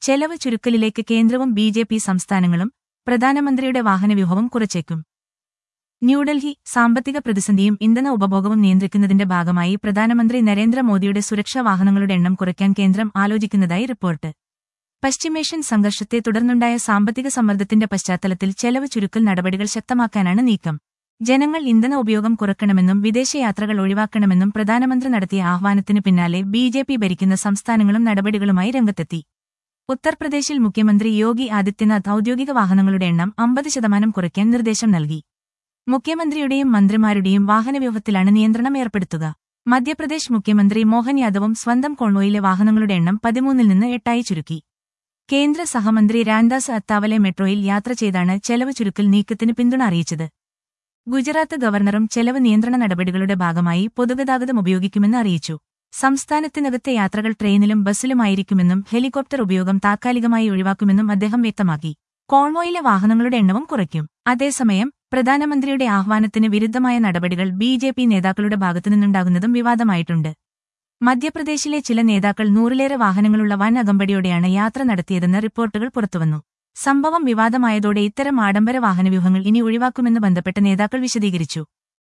ചെലവ് ചുരുക്കലിലേക്ക് കേന്ദ്രവും B J P സംസ്ഥാനങ്ങളും പ്രധാനമന്ത്രിയുടെ വാഹനവ്യൂഹവും കുറച്ചേക്കും ന്യൂഡൽഹി സാമ്പത്തിക പ്രതിസന്ധിയും ഇന്ധന ഉപഭോഗവും നിയന്ത്രിക്കുന്നതിന്റെ ഭാഗമായി പ്രധാനമന്ത്രി നരേന്ദ്രമോദിയുടെ സുരക്ഷാ വാഹനങ്ങളുടെ എണ്ണം കുറയ്ക്കാൻ കേന്ദ്രം ആലോചിക്കുന്നതായി റിപ്പോർട്ട് പശ്ചിമേഷ്യൻ സംഘർഷത്തെ തുടർന്നുണ്ടായ സാമ്പത്തിക സമ്മർദ്ദത്തിന്റെ പശ്ചാത്തലത്തിൽ ചെലവ് ചുരുക്കൽ നടപടികൾ ശക്തമാക്കാനാണ് നീക്കം ജനങ്ങൾ ഇന്ധന ഉപയോഗം കുറയ്ക്കണമെന്നും വിദേശയാത്രകൾ ഒഴിവാക്കണമെന്നും പ്രധാനമന്ത്രി നടത്തിയ ആഹ്വാനത്തിനു പിന്നാലെ ബി ജെ പി ഭരിക്കുന്ന സംസ്ഥാനങ്ങളും നടപടികളുമായി രംഗത്തെത്തി ഉത്തർപ്രദേശിൽ മുഖ്യമന്ത്രി യോഗി ആദിത്യനാഥ് ഔദ്യോഗിക വാഹനങ്ങളുടെ എണ്ണം അമ്പത് ശതമാനം കുറയ്ക്കാൻ നിർദ്ദേശം നൽകി മുഖ്യമന്ത്രിയുടെയും മന്ത്രിമാരുടെയും വാഹനവ്യൂഹത്തിലാണ് നിയന്ത്രണം ഏർപ്പെടുത്തുക മധ്യപ്രദേശ് മുഖ്യമന്ത്രി മോഹൻ യാദവും സ്വന്തം കോൺവോയിലെ വാഹനങ്ങളുടെ എണ്ണം പതിമൂന്നിൽ നിന്ന് എട്ടായി ചുരുക്കി കേന്ദ്ര സഹമന്ത്രി രാംദാസ് അത്താവലെ മെട്രോയിൽ യാത്ര ചെയ്താണ് ചെലവ് ചുരുക്കൽ നീക്കത്തിന് പിന്തുണ അറിയിച്ചത് ഗുജറാത്ത് ഗവർണറും ചെലവ് നിയന്ത്രണ നടപടികളുടെ ഭാഗമായി പൊതുഗതാഗതം ഉപയോഗിക്കുമെന്ന് അറിയിച്ചു സംസ്ഥാനത്തിനകത്തെ യാത്രകൾ ട്രെയിനിലും ബസ്സിലുമായിരിക്കുമെന്നും ഹെലികോപ്റ്റർ ഉപയോഗം താൽക്കാലികമായി ഒഴിവാക്കുമെന്നും അദ്ദേഹം വ്യക്തമാക്കി കോൺവോയിലെ വാഹനങ്ങളുടെ എണ്ണവും കുറയ്ക്കും അതേസമയം പ്രധാനമന്ത്രിയുടെ ആഹ്വാനത്തിന് വിരുദ്ധമായ നടപടികൾ ബി ജെ പി നേതാക്കളുടെ ഭാഗത്തുനിന്നുണ്ടാകുന്നതും വിവാദമായിട്ടുണ്ട് മധ്യപ്രദേശിലെ ചില നേതാക്കൾ നൂറിലേറെ വാഹനങ്ങളുള്ള വൻ അകമ്പടിയോടെയാണ് യാത്ര നടത്തിയതെന്ന് റിപ്പോർട്ടുകൾ പുറത്തുവന്നു സംഭവം വിവാദമായതോടെ ഇത്തരം ആഡംബര വാഹനവ്യൂഹങ്ങൾ ഇനി ഒഴിവാക്കുമെന്ന് ബന്ധപ്പെട്ട നേതാക്കൾ വിശദീകരിച്ചു